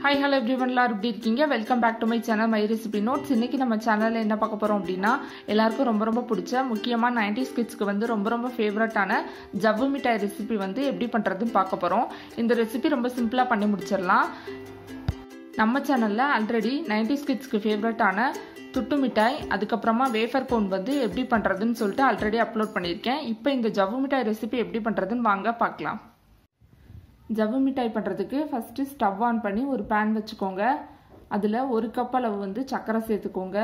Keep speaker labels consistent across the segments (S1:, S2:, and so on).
S1: hi hello everyone எல்லாரும் எப்படி இருக்கீங்க welcome back to my channel my recipe notes இன்னைக்கு நம்ம சேனலில் என்ன பார்க்க போகிறோம் அப்படின்னா எல்லாருக்கும் ரொம்ப ரொம்ப பிடிச்ச முக்கியமாக நைன்டி கிட்ஸ்க்கு வந்து ரொம்ப ரொம்ப ஃபேவரட்டான ஜவ்வு மிட்டாய் ரெசிபி வந்து எப்படி பண்ணுறதுன்னு பார்க்க போகிறோம் இந்த ரெசிபி ரொம்ப சிம்பிளாக பண்ணி முடிச்சிடலாம் நம்ம சேனலில் ஆல்ரெடி நைன்டி கிட்ஸ்க்கு ஃபேவரட்டான துட்டு மிட்டாய் அதுக்கப்புறமா வேஃபர் கோன் வந்து எப்படி பண்ணுறதுன்னு சொல்லிட்டு ஆல்ரெடி அப்லோட் பண்ணியிருக்கேன் இப்போ இந்த ஜவ்வு மிட்டாய் ரெசிபி எப்படி பண்ணுறதுன்னு வாங்க பார்க்கலாம் ஜவ்வு மிட்டாய் பண்ணுறதுக்கு ஃபஸ்ட்டு ஸ்டவ் ஆன் பண்ணி ஒரு பேன் வச்சுக்கோங்க அதில் ஒரு கப் அளவு வந்து சர்க்கரை சேர்த்துக்கோங்க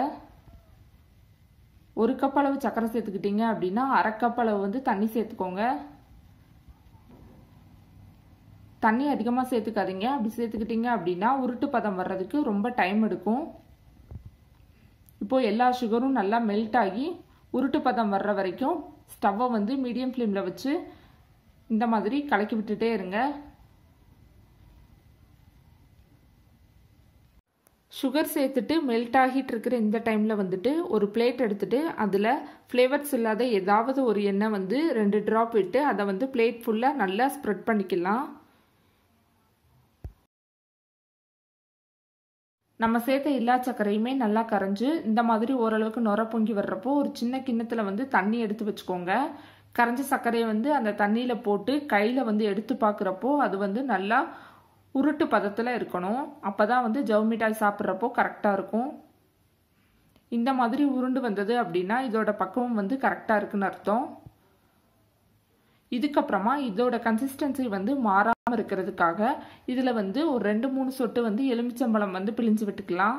S1: ஒரு கப் அளவு சர்க்கரை சேர்த்துக்கிட்டீங்க அப்படின்னா அரை கப் அளவு வந்து தண்ணி சேர்த்துக்கோங்க தண்ணி அதிகமாக சேர்த்துக்காதீங்க அப்படி சேர்த்துக்கிட்டீங்க அப்படின்னா உருட்டு பதம் வர்றதுக்கு ரொம்ப டைம் எடுக்கும் இப்போது எல்லா சுகரும் நல்லா மெல்ட் ஆகி உருட்டு பதம் வர்ற வரைக்கும் ஸ்டவ்வை வந்து மீடியம் ஃப்ளேமில் வச்சு இந்த மாதிரி கலக்கி விட்டுட்டே இருங்க சுகர் சேர்த்துட்டு மெல்ட் ஆகிட்டு இருக்கிற இந்த டைமில் வந்துட்டு ஒரு பிளேட் எடுத்துட்டு அதில் ஃப்ளேவர்ஸ் இல்லாத ஏதாவது ஒரு எண்ணெய் வந்து ரெண்டு ட்ராப் விட்டு அதை வந்து பிளேட் ஃபுல்லாக நல்லா ஸ்ப்ரெட் பண்ணிக்கலாம் நம்ம சேர்த்த எல்லா சர்க்கரையுமே நல்லா கரைஞ்சு இந்த மாதிரி ஓரளவுக்கு நுர பொங்கி வர்றப்போ ஒரு சின்ன கிண்ணத்தில் வந்து தண்ணி எடுத்து வச்சுக்கோங்க கரைஞ்ச சர்க்கரையை வந்து அந்த தண்ணியில் போட்டு கையில் வந்து எடுத்து பார்க்குறப்போ அது வந்து நல்லா உருட்டு பதத்தில் இருக்கணும் அப்போ தான் வந்து ஜவ் மிட்டாய் சாப்பிட்றப்போ கரெக்டாக இருக்கும் இந்த மாதிரி உருண்டு வந்தது அப்படின்னா இதோட பக்குவம் வந்து கரெக்டாக இருக்குன்னு அர்த்தம் இதுக்கப்புறமா இதோட கன்சிஸ்டன்சி வந்து மாறாமல் இருக்கிறதுக்காக இதில் வந்து ஒரு ரெண்டு மூணு சொட்டு வந்து எலுமிச்சம்பழம் வந்து பிழிஞ்சு விட்டுக்கலாம்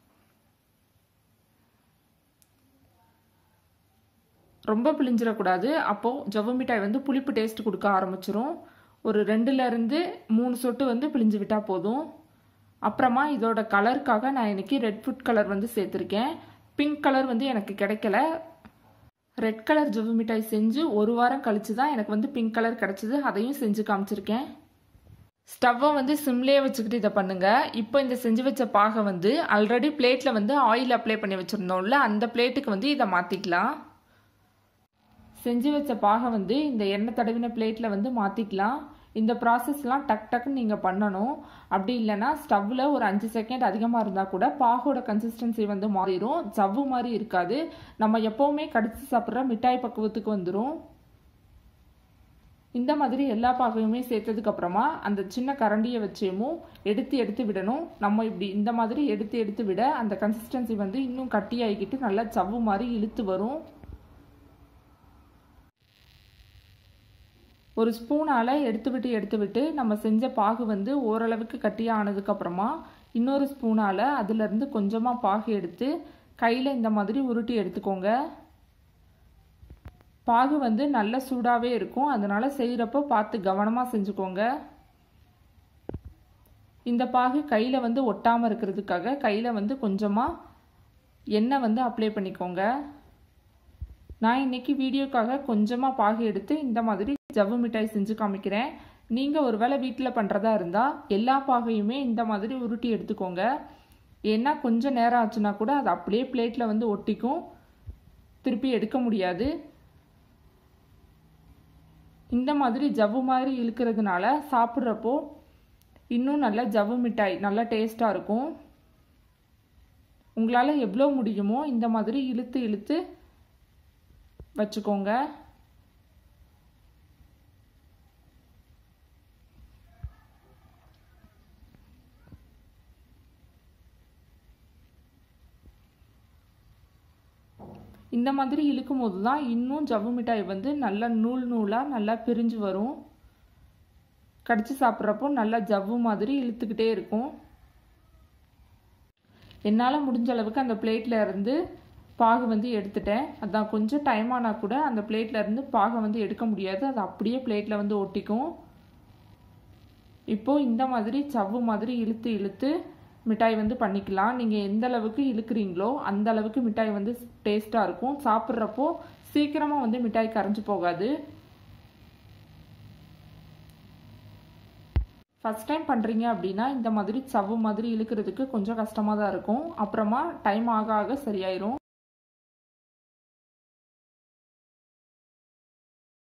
S1: ரொம்ப பிழிஞ்சிடக்கூடாது அப்போது ஜவ்வு மிட்டாய் வந்து புளிப்பு டேஸ்ட் கொடுக்க ஆரம்பிச்சிரும் ஒரு ரெண்டுலேருந்து மூணு சொட்டு வந்து பிழிஞ்சு விட்டால் போதும் அப்புறமா இதோட கலருக்காக நான் இன்னைக்கு ரெட் ஃபுட் கலர் வந்து சேர்த்துருக்கேன் பிங்க் கலர் வந்து எனக்கு கிடைக்கல ரெட் கலர் ஜவ்வு மிட்டாய் செஞ்சு ஒரு வாரம் கழிச்சு தான் எனக்கு வந்து பிங்க் கலர் கிடச்சிது அதையும் செஞ்சு காமிச்சிருக்கேன் ஸ்டவ்வை வந்து சிம்லேயே வச்சுக்கிட்டு இதை பண்ணுங்க இப்போ இந்த செஞ்சு வச்ச பாகை வந்து ஆல்ரெடி பிளேட்டில் வந்து ஆயில் அப்ளை பண்ணி வச்சுருந்தோம்ல அந்த பிளேட்டுக்கு வந்து இதை மாற்றிக்கலாம் செஞ்சு வச்ச பாகை வந்து இந்த எண்ணெய் தடவின பிளேட்டில் வந்து மாற்றிக்கலாம் இந்த ப்ராசஸ்லாம் டக் டக்குன்னு நீங்கள் பண்ணணும் அப்படி இல்லைன்னா ஸ்டவ்வில் ஒரு அஞ்சு செகண்ட் அதிகமாக இருந்தால் கூட பாகோட கன்சிஸ்டன்சி வந்து மாறிடும் ஜவ்வு மாதிரி இருக்காது நம்ம எப்போவுமே கடிச்சு சாப்பிட்ற மிட்டாய் பக்குவத்துக்கு வந்துடும் இந்த மாதிரி எல்லா பாகையுமே சேர்த்ததுக்கு அப்புறமா அந்த சின்ன கரண்டியை வச்சேமும் எடுத்து எடுத்து விடணும் நம்ம இப்படி இந்த மாதிரி எடுத்து எடுத்து விட அந்த கன்சிஸ்டன்சி வந்து இன்னும் கட்டியாகிக்கிட்டு நல்லா ஜவ்வு மாதிரி இழுத்து வரும் ஒரு ஸ்பூனால் எடுத்து விட்டு எடுத்து விட்டு நம்ம செஞ்ச பாகு வந்து ஓரளவுக்கு கட்டியாக ஆனதுக்கப்புறமா இன்னொரு ஸ்பூனால் அதிலிருந்து கொஞ்சமாக பாகு எடுத்து கையில் இந்த மாதிரி உருட்டி எடுத்துக்கோங்க பாகு வந்து நல்ல சூடாகவே இருக்கும் அதனால் செய்கிறப்போ பார்த்து கவனமாக செஞ்சுக்கோங்க இந்த பாகு கையில் வந்து ஒட்டாமல் இருக்கிறதுக்காக கையில் வந்து கொஞ்சமாக எண்ணெய் வந்து அப்ளை பண்ணிக்கோங்க நான் இன்னைக்கு வீடியோக்காக கொஞ்சமாக பாகு எடுத்து இந்த மாதிரி ஜவ்வு மிட்டாய் செஞ்சு காமிக்கிறேன் நீங்கள் ஒருவேளை வீட்டில் பண்ணுறதா இருந்தால் எல்லா பாகையுமே இந்த மாதிரி உருட்டி எடுத்துக்கோங்க ஏன்னா கொஞ்சம் நேரம் ஆச்சுன்னா கூட அது அப்படியே பிளேட்டில் வந்து ஒட்டிக்கும் திருப்பி எடுக்க முடியாது இந்த மாதிரி ஜவ்வு மாதிரி இழுக்கிறதுனால சாப்பிட்றப்போ இன்னும் நல்லா ஜவ்வு மிட்டாய் நல்லா டேஸ்ட்டாக இருக்கும் உங்களால் எவ்வளோ முடியுமோ இந்த மாதிரி இழுத்து இழுத்து வச்சுக்கோங்க இந்த மாதிரி இழுக்கும் போது தான் இன்னும் ஜவ்வு மிட்டாய் வந்து நல்லா நூல் நூலாக நல்லா பிரிஞ்சு வரும் கடிச்சு சாப்பிட்றப்போ நல்லா ஜவ்வு மாதிரி இழுத்துக்கிட்டே இருக்கும் என்னால் முடிஞ்ச அளவுக்கு அந்த பிளேட்டில் இருந்து பாகு வந்து எடுத்துட்டேன் அதான் கொஞ்சம் டைம் ஆனால் கூட அந்த பிளேட்டில் இருந்து பாகை வந்து எடுக்க முடியாது அது அப்படியே பிளேட்டில் வந்து ஒட்டிக்கும் இப்போது இந்த மாதிரி சவ்வு மாதிரி இழுத்து இழுத்து மிட்டாய் வந்து பண்ணிக்கலாம் நீங்கள் எந்த அளவுக்கு இழுக்கிறீங்களோ அந்த அளவுக்கு மிட்டாய் வந்து டேஸ்ட்டாக இருக்கும் சாப்பிட்றப்போ சீக்கிரமாக வந்து மிட்டாய் கரைஞ்சி போகாது ஃபஸ்ட் டைம் பண்ணுறீங்க அப்படின்னா இந்த மாதிரி சவ்வு மாதிரி இழுக்கிறதுக்கு கொஞ்சம் கஷ்டமாக தான் இருக்கும் அப்புறமா டைம் ஆக ஆக சரியாயிரும்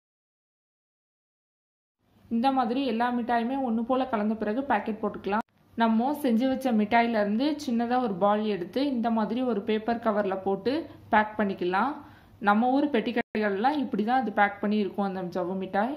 S1: இந்த மாதிரி எல்லா மிட்டாயுமே ஒன்று போல் கலந்த பிறகு பேக்கெட் போட்டுக்கலாம் நம்ம செஞ்சு வச்ச மிட்டாயிலேருந்து சின்னதாக ஒரு பால் எடுத்து இந்த மாதிரி ஒரு பேப்பர் கவரில் போட்டு பேக் பண்ணிக்கலாம் நம்ம ஊர் பெட்டி கடைகள்லாம் இப்படி தான் அது பேக் பண்ணி இருக்கும் அந்த ஜவ்வு மிட்டாய்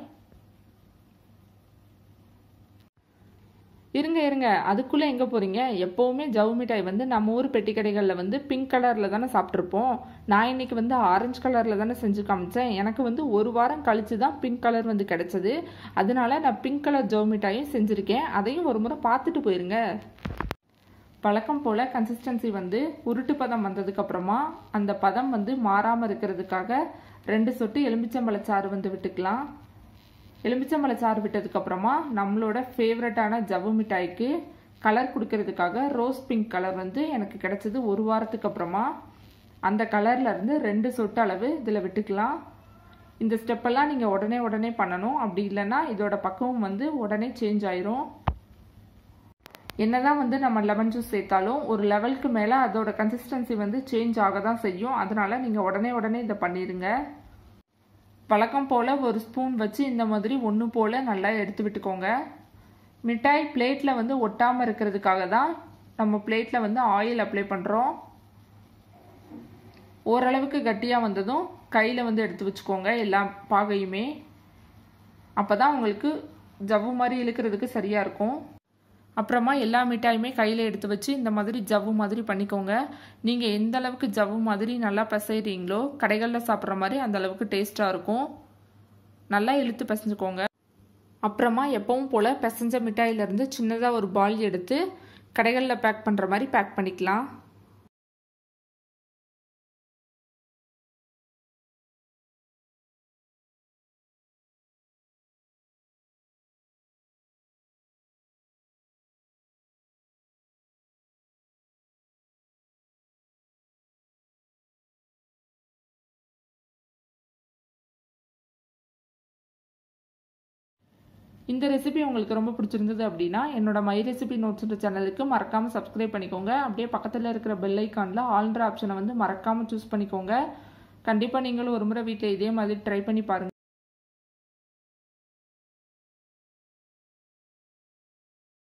S1: இருங்க இருங்க அதுக்குள்ளே எங்கே போகிறீங்க எப்போவுமே ஜவு மிட்டாய் வந்து நம்ம ஊர் பெட்டி கடைகளில் வந்து பிங்க் கலரில் தானே சாப்பிட்ருப்போம் நான் இன்னைக்கு வந்து ஆரஞ்சு கலரில் தானே செஞ்சு காமிச்சேன் எனக்கு வந்து ஒரு வாரம் கழித்து தான் பிங்க் கலர் வந்து கிடச்சிது அதனால நான் பிங்க் கலர் ஜவு மிட்டாயும் செஞ்சுருக்கேன் அதையும் ஒரு முறை பார்த்துட்டு போயிருங்க பழக்கம் போல் கன்சிஸ்டன்சி வந்து உருட்டு பதம் வந்ததுக்கப்புறமா அந்த பதம் வந்து மாறாமல் இருக்கிறதுக்காக ரெண்டு சொட்டு எலுமிச்சம்பழச்சாறு வந்து விட்டுக்கலாம் எலுமிச்சம்பழ சாறு விட்டதுக்கப்புறமா நம்மளோட ஃபேவரட்டான ஜவ்வு மிட்டாய்க்கு கலர் கொடுக்கறதுக்காக ரோஸ் பிங்க் கலர் வந்து எனக்கு கிடைச்சது ஒரு வாரத்துக்கு அப்புறமா அந்த கலர்ல இருந்து ரெண்டு சொட்டு அளவு இதில் விட்டுக்கலாம் இந்த ஸ்டெப்பெல்லாம் நீங்கள் உடனே உடனே பண்ணணும் அப்படி இல்லைன்னா இதோட பக்குவம் வந்து உடனே சேஞ்ச் ஆயிரும் என்னதான் வந்து நம்ம லெமன் ஜூஸ் சேர்த்தாலும் ஒரு லெவலுக்கு மேலே அதோட கன்சிஸ்டன்சி வந்து சேஞ்ச் ஆக தான் செய்யும் அதனால நீங்கள் உடனே உடனே இதை பண்ணிடுங்க வழக்கம் போல் ஒரு ஸ்பூன் வச்சு இந்த மாதிரி ஒன்று போல் நல்லா எடுத்து விட்டுக்கோங்க மிட்டாய் பிளேட்டில் வந்து ஒட்டாமல் இருக்கிறதுக்காக தான் நம்ம பிளேட்டில் வந்து ஆயில் அப்ளை பண்ணுறோம் ஓரளவுக்கு கட்டியாக வந்ததும் கையில் வந்து எடுத்து வச்சுக்கோங்க எல்லா பாகையுமே அப்போ தான் உங்களுக்கு ஜவ்வு மாதிரி இழுக்கிறதுக்கு சரியாக இருக்கும் அப்புறமா எல்லா மிட்டாயுமே கையில் எடுத்து வச்சு இந்த மாதிரி ஜவ்வு மாதிரி பண்ணிக்கோங்க நீங்கள் எந்த அளவுக்கு ஜவ்வு மாதிரி நல்லா பிசைறீங்களோ கடைகளில் சாப்பிட்ற மாதிரி அந்த அளவுக்கு டேஸ்ட்டாக இருக்கும் நல்லா இழுத்து பிசைஞ்சுக்கோங்க அப்புறமா எப்பவும் போல் பிசைஞ்ச மிட்டாயிலேருந்து சின்னதாக ஒரு பால் எடுத்து கடைகளில் பேக் பண்ணுற மாதிரி பேக் பண்ணிக்கலாம் இந்த ரெசிபி உங்களுக்கு ரொம்ப பிடிச்சிருந்தது அப்படின்னா என்னோட மை ரெசிபி நோட்ஸ்ன்ற சேனலுக்கு மறக்காமல் சப்ஸ்கிரைப் பண்ணிக்கோங்க அப்படியே பக்கத்தில் இருக்கிற பெல் ஐக்கானில் ஆல்ன்ற ஆப்ஷனை வந்து மறக்காமல் சூஸ் பண்ணிக்கோங்க கண்டிப்பாக நீங்களும் ஒரு முறை வீட்டில் இதே மாதிரி ட்ரை பண்ணி பாருங்கள்